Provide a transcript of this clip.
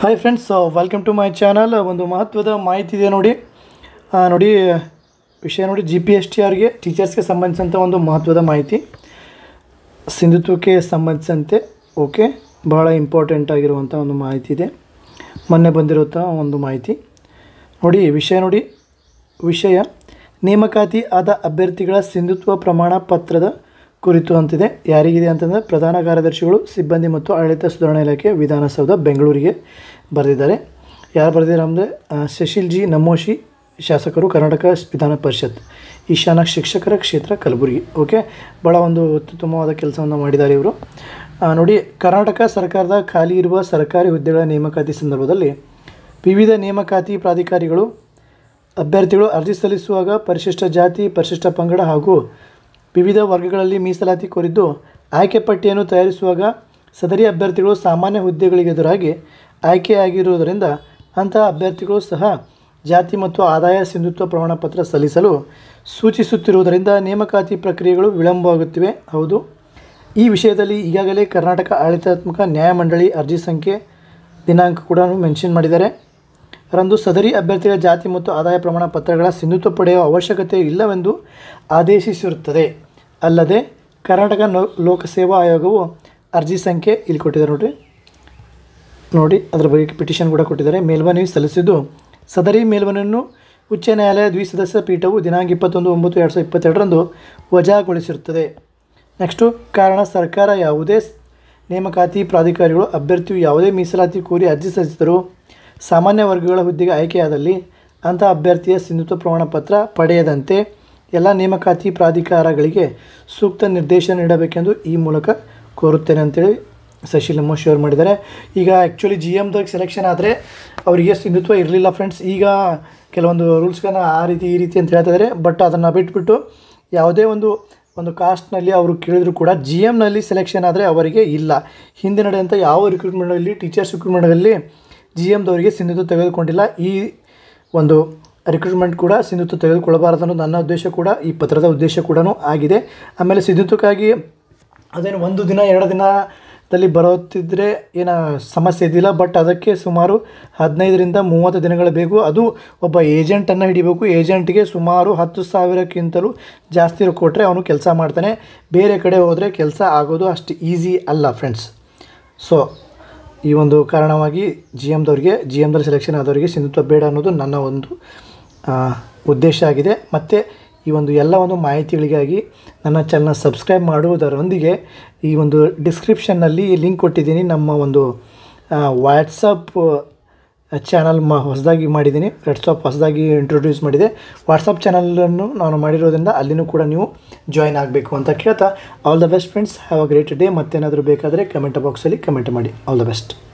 hi friends welcome to my channel ಒಂದು ಮಹತ್ವದ ಮಾಹಿತಿ ಇದೆ ನೋಡಿ ಆ, ನೋಡಿ ವಿಷಯ ನೋಡಿ ಜಿ ಪಿ ಎಸ್ ಟಿ ಆರ್ಗೆ ಟೀಚರ್ಸ್ಗೆ ಸಂಬಂಧಿಸಿದಂಥ ಒಂದು ಮಹತ್ವದ ಮಾಹಿತಿ ಸಿಂಧುತ್ವಕ್ಕೆ ಸಂಬಂಧಿಸಿದಂತೆ ಓಕೆ ಬಹಳ ಇಂಪಾರ್ಟೆಂಟ್ ಆಗಿರುವಂಥ ಒಂದು ಮಾಹಿತಿ ಇದೆ ಮೊನ್ನೆ ಬಂದಿರುವಂಥ ಒಂದು ಮಾಹಿತಿ ನೋಡಿ ವಿಷಯ ನೋಡಿ ವಿಷಯ ನೇಮಕಾತಿ ಆದ ಅಭ್ಯರ್ಥಿಗಳ ಸಿಂಧುತ್ವ ಪ್ರಮಾಣ ಪತ್ರದ ಕುರಿತು ಅಂತಿದೆ ಯಾರಿಗಿದೆ ಅಂತಂದರೆ ಪ್ರಧಾನ ಕಾರ್ಯದರ್ಶಿಗಳು ಸಿಬ್ಬಂದಿ ಮತ್ತು ಆಡಳಿತ ಸುಧಾರಣಾ ಇಲಾಖೆ ವಿಧಾನಸೌಧ ಬೆಂಗಳೂರಿಗೆ ಬರೆದಿದ್ದಾರೆ ಯಾರು ಬರೆದಿದ್ದಾರೆ ಅಂದರೆ ಶಶಿಲ್ ಜಿ ನಮೋಶಿ ಶಾಸಕರು ಕರ್ನಾಟಕ ವಿಧಾನ ಪರಿಷತ್ ಈಶಾನ ಶಿಕ್ಷಕರ ಕ್ಷೇತ್ರ ಕಲಬುರಗಿ ಓಕೆ ಭಾಳ ಒಂದು ಅತ್ಯುತ್ತಮವಾದ ಕೆಲಸವನ್ನು ಮಾಡಿದ್ದಾರೆ ಇವರು ಆ, ನೋಡಿ ಕರ್ನಾಟಕ ಸರ್ಕಾರದ ಖಾಲಿ ಇರುವ ಸರ್ಕಾರಿ ಹುದ್ದೆಗಳ ನೇಮಕಾತಿ ಸಂದರ್ಭದಲ್ಲಿ ವಿವಿಧ ನೇಮಕಾತಿ ಪ್ರಾಧಿಕಾರಿಗಳು ಅಭ್ಯರ್ಥಿಗಳು ಅರ್ಜಿ ಸಲ್ಲಿಸುವಾಗ ಪರಿಶಿಷ್ಟ ಜಾತಿ ಪರಿಶಿಷ್ಟ ಪಂಗಡ ಹಾಗೂ ವಿವಿಧ ವರ್ಗಗಳಲ್ಲಿ ಮೀಸಲಾತಿ ಕೋರಿದ್ದು ಆಯ್ಕೆ ಪಟ್ಟಿಯನ್ನು ತಯಾರಿಸುವಾಗ ಸದರಿ ಅಭ್ಯರ್ಥಿಗಳು ಸಾಮಾನ್ಯ ಹುದ್ದೆಗಳಿಗೆ ಎದುರಾಗಿ ಆಯ್ಕೆಯಾಗಿರುವುದರಿಂದ ಅಂತಹ ಅಭ್ಯರ್ಥಿಗಳು ಸಹ ಜಾತಿ ಮತ್ತು ಆದಾಯ ಸಿಂಧುತ್ವ ಪ್ರಮಾಣಪತ್ರ ಸಲ್ಲಿಸಲು ಸೂಚಿಸುತ್ತಿರುವುದರಿಂದ ನೇಮಕಾತಿ ಪ್ರಕ್ರಿಯೆಗಳು ವಿಳಂಬವಾಗುತ್ತಿವೆ ಹೌದು ಈ ವಿಷಯದಲ್ಲಿ ಈಗಾಗಲೇ ಕರ್ನಾಟಕ ಆಡಳಿತಾತ್ಮಕ ನ್ಯಾಯಮಂಡಳಿ ಅರ್ಜಿ ಸಂಖ್ಯೆ ದಿನಾಂಕ ಕೂಡ ಮೆನ್ಷನ್ ಮಾಡಿದ್ದಾರೆ ರಂದು ಸದರಿ ಅಭ್ಯರ್ಥಿಗಳ ಜಾತಿ ಮತ್ತು ಆದಾಯ ಪ್ರಮಾಣ ಪತ್ರಗಳ ಸಿಂಧುತ್ವ ಪಡೆಯುವ ಅವಶ್ಯಕತೆ ಇಲ್ಲವೆಂದು ಆದೇಶಿಸಿರುತ್ತದೆ ಅಲ್ಲದೆ ಕರ್ನಾಟಕ ನೋ ಲೋಕಸೇವಾ ಆಯೋಗವು ಅರ್ಜಿ ಸಂಖ್ಯೆ ಇಲ್ಲಿ ಕೊಟ್ಟಿದ್ದಾರೆ ನೋಡಿರಿ ನೋಡಿ ಅದರ ಬಗ್ಗೆ ಪಿಟಿಷನ್ ಕೂಡ ಕೊಟ್ಟಿದ್ದಾರೆ ಮೇಲ್ಮನವಿ ಸಲ್ಲಿಸಿದ್ದು ಸದರಿ ಮೇಲ್ಮನವಿಯನ್ನು ಉಚ್ಚ ನ್ಯಾಯಾಲಯ ದ್ವಿಸದಸ್ಯ ಪೀಠವು ದಿನಾಂಕ ಇಪ್ಪತ್ತೊಂದು ಒಂಬತ್ತು ಎರಡು ಸಾವಿರದ ಇಪ್ಪತ್ತೆರಡರಂದು ವಜಾಗೊಳಿಸಿರುತ್ತದೆ ನೆಕ್ಸ್ಟು ಕಾರಣ ಸರ್ಕಾರ ಯಾವುದೇ ಸ್- ನೇಮಕಾತಿ ಪ್ರಾಧಿಕಾರಿಗಳು ಅಭ್ಯರ್ಥಿಯು ಯಾವುದೇ ಮೀಸಲಾತಿ ಕೋರಿ ಅರ್ಜಿ ಸಲ್ಲಿಸಿದರೂ ಸಾಮಾನ್ಯ ವರ್ಗಗಳ ಹುದ್ದೆಗೆ ಆಯ್ಕೆಯಾದಲ್ಲಿ ಅಂಥ ಅಭ್ಯರ್ಥಿಯ ಸಿಂಧುತ್ವ ಪ್ರಮಾಣ ಪತ್ರ ಪಡೆಯದಂತೆ ಎಲ್ಲ ನೇಮಕಾತಿ ಪ್ರಾಧಿಕಾರಗಳಿಗೆ ಸೂಕ್ತ ನಿರ್ದೇಶನ ನೀಡಬೇಕೆಂದು ಈ ಮೂಲಕ ಕೋರುತ್ತೇನೆ ಅಂತೇಳಿ ಶಶಿ ಲಮೋಶಿ ಅವರು ಮಾಡಿದ್ದಾರೆ ಈಗ ಆ್ಯಕ್ಚುಲಿ ಜಿ ಎಮ್ದಾಗ ಸೆಲೆಕ್ಷನ್ ಆದರೆ ಅವರಿಗೆ ಸಿಂಧುತ್ವ ಇರಲಿಲ್ಲ ಫ್ರೆಂಡ್ಸ್ ಈಗ ಕೆಲವೊಂದು ರೂಲ್ಸ್ಗಳನ್ನ ಆ ರೀತಿ ಈ ರೀತಿ ಅಂತ ಹೇಳ್ತಾ ಇದ್ದಾರೆ ಬಟ್ ಅದನ್ನು ಬಿಟ್ಬಿಟ್ಟು ಯಾವುದೇ ಒಂದು ಒಂದು ಕಾಸ್ಟ್ನಲ್ಲಿ ಅವರು ಕೇಳಿದ್ರು ಕೂಡ ಜಿ ಎಮ್ನಲ್ಲಿ ಸೆಲೆಕ್ಷನ್ ಆದರೆ ಅವರಿಗೆ ಇಲ್ಲ ಹಿಂದೆ ನಡೆದಂಥ ಯಾವ ರಿಕ್ರೂಟ್ಮೆಂಟಲ್ಲಿ ಟೀಚರ್ಸ್ ರಿಕ್ರೂಟ್ಮೆಂಟಲ್ಲಿ ಜಿ ಎಮ್ದವರಿಗೆ ಸಿಂಧುತ್ವ ತೆಗೆದುಕೊಂಡಿಲ್ಲ ಈ ಒಂದು ರಿಕ್ರೂಟ್ಮೆಂಟ್ ಕೂಡ ಸಿಂಧುತ್ವ ತೆಗೆದುಕೊಳ್ಳಬಾರದು ಅನ್ನೋದು ನನ್ನ ಉದ್ದೇಶ ಕೂಡ ಈ ಪತ್ರದ ಉದ್ದೇಶ ಕೂಡ ಆಗಿದೆ ಆಮೇಲೆ ಸಿಂಧುತ್ವಕ್ಕಾಗಿ ಅದೇನು ಒಂದು ದಿನ ಎರಡು ದಿನದಲ್ಲಿ ಬರೋತಿದ್ರೆ ಏನೋ ಸಮಸ್ಯೆ ಇದ್ದಿಲ್ಲ ಬಟ್ ಅದಕ್ಕೆ ಸುಮಾರು ಹದಿನೈದರಿಂದ ಮೂವತ್ತು ದಿನಗಳು ಬೇಕು ಅದು ಒಬ್ಬ ಏಜೆಂಟನ್ನು ಹಿಡಿಬೇಕು ಏಜೆಂಟ್ಗೆ ಸುಮಾರು ಹತ್ತು ಸಾವಿರಕ್ಕಿಂತಲೂ ಜಾಸ್ತಿ ಕೊಟ್ಟರೆ ಅವನು ಕೆಲಸ ಮಾಡ್ತಾನೆ ಬೇರೆ ಕಡೆ ಹೋದರೆ ಕೆಲಸ ಆಗೋದು ಅಷ್ಟು ಈಸಿ ಅಲ್ಲ ಫ್ರೆಂಡ್ಸ್ ಸೊ ಈ ಒಂದು ಕಾರಣವಾಗಿ ಜಿ ಎಮ್ದವ್ರಿಗೆ ಜಿ ಎಮ್ದಲ್ಲಿ ಸೆಲೆಕ್ಷನ್ ಆದವರಿಗೆ ಸಿಂಧುತ್ವ ಬೇಡ ಅನ್ನೋದು ನನ್ನ ಒಂದು ಆ, ಉದ್ದೇಶ ಆಗಿದೆ ಮತ್ತು ಈ ಒಂದು ಎಲ್ಲ ಒಂದು ಮಾಹಿತಿಗಳಿಗಾಗಿ ನನ್ನ ಚಾನಲ್ನ ಸಬ್ಸ್ಕ್ರೈಬ್ ಮಾಡುವುದರೊಂದಿಗೆ ಈ ಒಂದು ಡಿಸ್ಕ್ರಿಪ್ಷನ್ನಲ್ಲಿ ಲಿಂಕ್ ಕೊಟ್ಟಿದ್ದೀನಿ ನಮ್ಮ ಒಂದು ವಾಟ್ಸಪ್ ಚಾನಲ್ ಮ ಹೊಸದಾಗಿ ಮಾಡಿದ್ದೀನಿ ವಾಟ್ಸಪ್ ಹೊಸದಾಗಿ ಇಂಟ್ರೊಡ್ಯೂಸ್ ಮಾಡಿದೆ ವಾಟ್ಸಪ್ ಚಾನಲನ್ನು ನಾನು ಮಾಡಿರೋದ್ರಿಂದ ಅಲ್ಲಿನೂ ಕೂಡ ನೀವು ಜಾಯ್ನ್ ಆಗಬೇಕು ಅಂತ ಕೇಳ್ತಾ all the best friends have a great day ಮತ್ತೇನಾದರೂ ಬೇಕಾದರೆ ಕಮೆಂಟ್ ಬಾಕ್ಸಲ್ಲಿ ಕಮೆಂಟ್ ಮಾಡಿ ಆಲ್ ದ ಬೆಸ್ಟ್